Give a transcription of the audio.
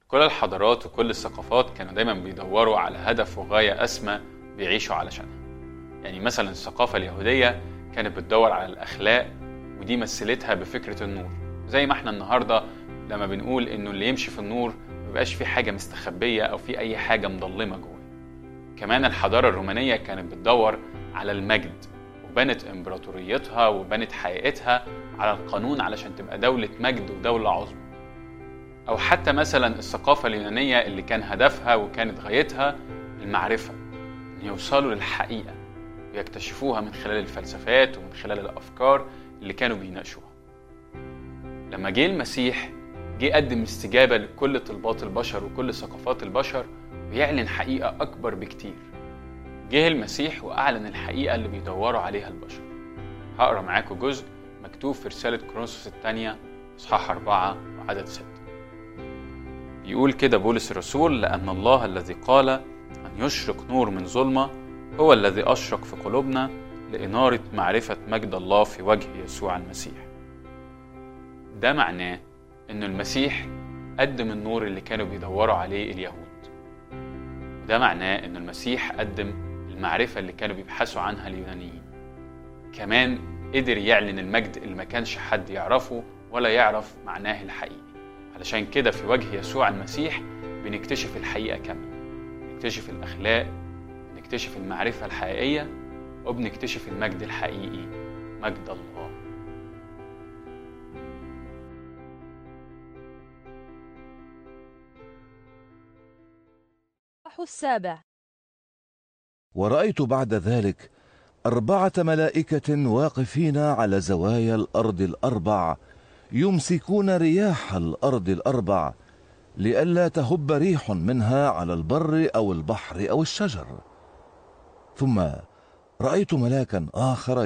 كل الحضارات وكل الثقافات كانوا دايما بيدوروا على هدف وغاية أسمى بيعيشوا علشانها يعني مثلا الثقافة اليهودية كانت بتدور على الأخلاق ودي مثلتها بفكرة النور زي ما احنا النهاردة لما بنقول إنه اللي يمشي في النور مبقاش في حاجة مستخبية أو في أي حاجة مضلمة جوه كمان الحضارة الرومانية كانت بتدور على المجد وبنت إمبراطوريتها وبنت حقيقتها على القانون علشان تبقى دولة مجد ودولة عظمى أو حتى مثلا الثقافة اليونانية اللي كان هدفها وكانت غايتها المعرفة إن يوصلوا للحقيقة ويكتشفوها من خلال الفلسفات ومن خلال الأفكار اللي كانوا بيناقشوها لما جه المسيح جه قدم استجابة لكل طلبات البشر وكل ثقافات البشر ويعلن حقيقة أكبر بكتير جه المسيح وأعلن الحقيقة اللي بيدوروا عليها البشر هقرا معاكم جزء مكتوب في رسالة كرونسوس الثانية إصحاح أربعة وعدد ستة يقول كده بولس الرسول لأن الله الذي قال أن يشرق نور من ظلمة هو الذي أشرق في قلوبنا لإنارة معرفة مجد الله في وجه يسوع المسيح ده معناه إن المسيح قدم النور اللي كانوا بيدوروا عليه اليهود وده معناه إن المسيح قدم المعرفة اللي كانوا بيبحثوا عنها اليونانيين كمان قدر يعلن المجد اللي ما كانش حد يعرفه ولا يعرف معناه الحقيقي علشان كده في وجه يسوع المسيح بنكتشف الحقيقة كاملة نكتشف الأخلاق نكتشف المعرفة الحقيقية وبنكتشف المجد الحقيقي مجد الله السابع ورأيت بعد ذلك أربعة ملائكة واقفين على زوايا الأرض الأربع يمسكون رياح الأرض الأربع لئلا تهب ريح منها على البر أو البحر أو الشجر ثم رأيت ملاكا آخر